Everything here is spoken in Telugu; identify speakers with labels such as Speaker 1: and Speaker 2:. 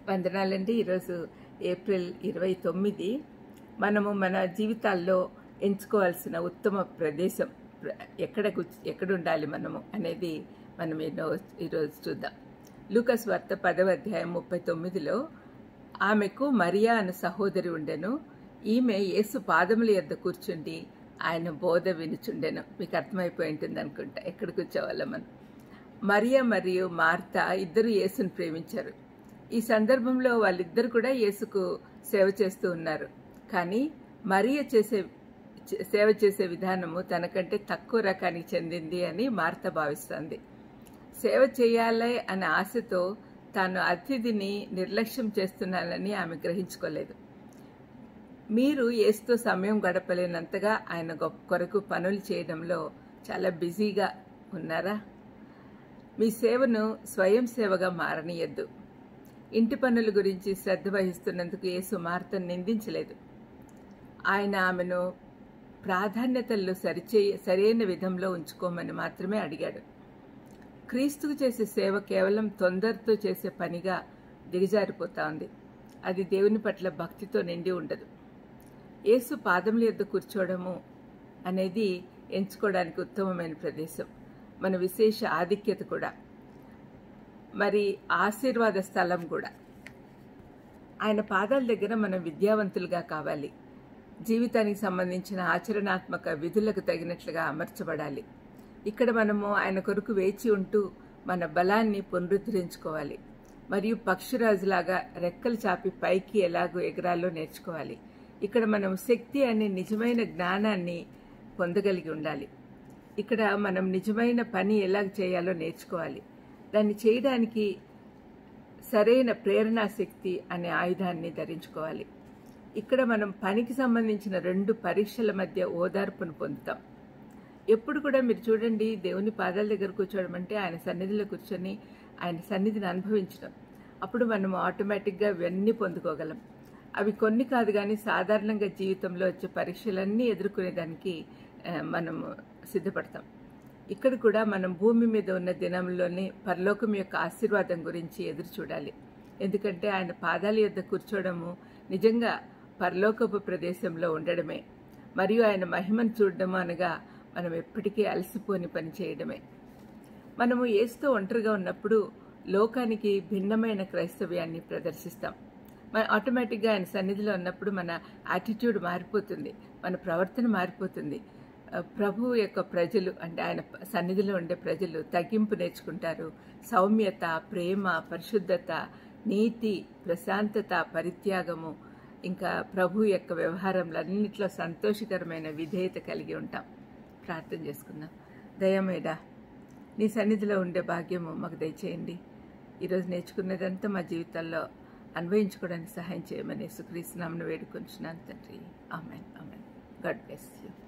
Speaker 1: వందనాలండి ఈరోజు ఏప్రిల్ ఇరవై తొమ్మిది మనము మన జీవితాల్లో ఎంచుకోవాల్సిన ఉత్తమ ప్రదేశం ప్ర- ఎక్కడ కూర్చ్- ఎక్కడ ఉండాలి మనము అనేది మనం ఎన్నో ఈరోజు చూద్దాం లూకస్ వార్త పదవ అధ్యాయం ముప్పై తొమ్మిదిలో ఆమెకు మరియా అను సహోదరి ఉండెను ఈమె యేసు పాదముల యొద్ద కూర్చుండి ఆయన బోధ వినుచుండెను మీకు అర్థమైపోయి ఉంటుంది అనుకుంటా ఎక్కడ కూర్చోవాలో మనం మరియా మరియు మార్త ఇద్దరు యేసును ప్రేమించారు ఈ సందర్భంలో వాళ్ళిద్దరు కూడా యేసుకు సేవ చేస్తూ ఉన్నారు కానీ మరియ చేసే చే- సేవ చేసే విధానము తనకంటే తక్కువ రకానికి చెందింది అని మార్త భావిస్తోంది సేవ చేయాలి అనే ఆశతో తాను అతిథిని నిర్లక్ష్యం చేస్తున్నానని ఆమె గ్రహించుకోలేదు మీరు ఏసుతో సమయం గడపలేనంతగా ఆయన గొప్ప కొరకు పనులు చేయడంలో చాలా బిజీగా ఉన్నారా మీ సేవను స్వయం సేవగా మారనీయద్దు ఇంటి పనుల గురించి శ్రద్ధ వహిస్తున్నందుకు యేసు మార్తను నిందించలేదు ఆయన ఆమెను ప్రాధాన్యతల్లో సరిచే సరైన విధంలో ఉంచుకోమని మాత్రమే అడిగాడు క్రీస్తుకు చేసే సేవ కేవలం తొందరతో చేసే పనిగా దిగజారిపోతా ఉంది అది దేవుని పట్ల భక్తితో నిండి ఉండదు యేసు పాదముల యొద్ద కూర్చోవడము అనేది ఎంచుకోవడానికి ఉత్తమమైన ప్రదేశం మన విశేష ఆధిక్యత కూడా మరి ఆశీర్వాద స్థలం కూడా ఆయన పాదాల దగ్గర మనం విద్యావంతులుగా కావాలి జీవితానికి సంబంధించిన ఆచరణాత్మక విధులకు తగినట్లుగా అమర్చబడాలి ఇక్కడ మనము ఆయన కొరకు వేచి ఉంటూ మన బలాన్ని పునరుద్ధరించుకోవాలి మరియు పక్షిరాజులాగా రెక్కలు చాపి పైకి ఎలాగో ఎగరాలో నేర్చుకోవాలి ఇక్కడ మనం శక్తి అనే నిజమైన జ్ఞానాన్ని పొందగలిగి ఉండాలి ఇక్కడ మనం నిజమైన పని ఎలాగ చేయాలో నేర్చుకోవాలి దాన్ని చేయడానికి సరైన ప్రేరణా శక్తి అనే ఆయుధాన్ని ధరించుకోవాలి ఇక్కడ మనం పనికి సంబంధించిన రెండు పరీక్షల మధ్య ఓదార్పును పొందుతాం ఎప్పుడు కూడా మీరు చూడండి దేవుని పాదాల దగ్గర కూర్చోవడం అంటే ఆయన సన్నిధిలో కూర్చొని ఆయన సన్నిధిని అనుభవించడం అప్పుడు మనం ఆటోమేటిక్గా ఇవన్నీ పొందుకోగలం అవి కొన్ని కాదు కానీ సాధారణంగా జీవితంలో వచ్చే పరీక్షలన్నీ ఎదుర్కొనేదానికి ఆ, మనము సిద్ధపడతాం ఇక్కడ కూడా మనం భూమి మీద ఉన్న దినంలోనే పరలోకం యొక్క ఆశీర్వాదం గురించి ఎదురు చూడాలి ఎందుకంటే ఆయన పాదాల యొద్ద కూర్చోవడము నిజంగా పరలోకపు ప్రదేశంలో ఉండడమే మరియు ఆయన మహిమను చూడడము అనగా మనం ఎప్పటికీ అలసిపోని పని చేయడమే మనము ఏసుతో ఒంటరిగా ఉన్నప్పుడు లోకానికి భిన్నమైన క్రైస్తవ్యాన్ని ప్రదర్శిస్తాం మన ఆటోమేటిక్గా ఆయన సన్నిధిలో ఉన్నప్పుడు మన యాటిట్యూడ్ మారిపోతుంది మన ప్రవర్తన మారిపోతుంది ఆ, ప్రభువు యొక్క ప్రజలు అంటే ఆయన ప- సన్నిధిలో ఉండే ప్రజలు తగ్గింపు నేర్చుకుంటారు సౌమ్యత ప్రేమ పరిశుద్ధత నీతి ప్రశాంతత పరిత్యాగము ఇంకా ప్రభు యొక్క వ్యవహారంలన్నింటిలో సంతోషకరమైన విధేయత కలిగి ఉంటాం ప్రార్థన చేసుకుందాం దయమేడా నీ సన్నిధిలో ఉండే భాగ్యము మాకు దయచేయండి ఈరోజు నేర్చుకున్నదంతా మా జీవితాల్లో అన్వయించుకోవడానికి సహాయం చేయమని సుక్రీస్తునామను వేడుకొంచున్నాను తండ్రి amen amen God bless you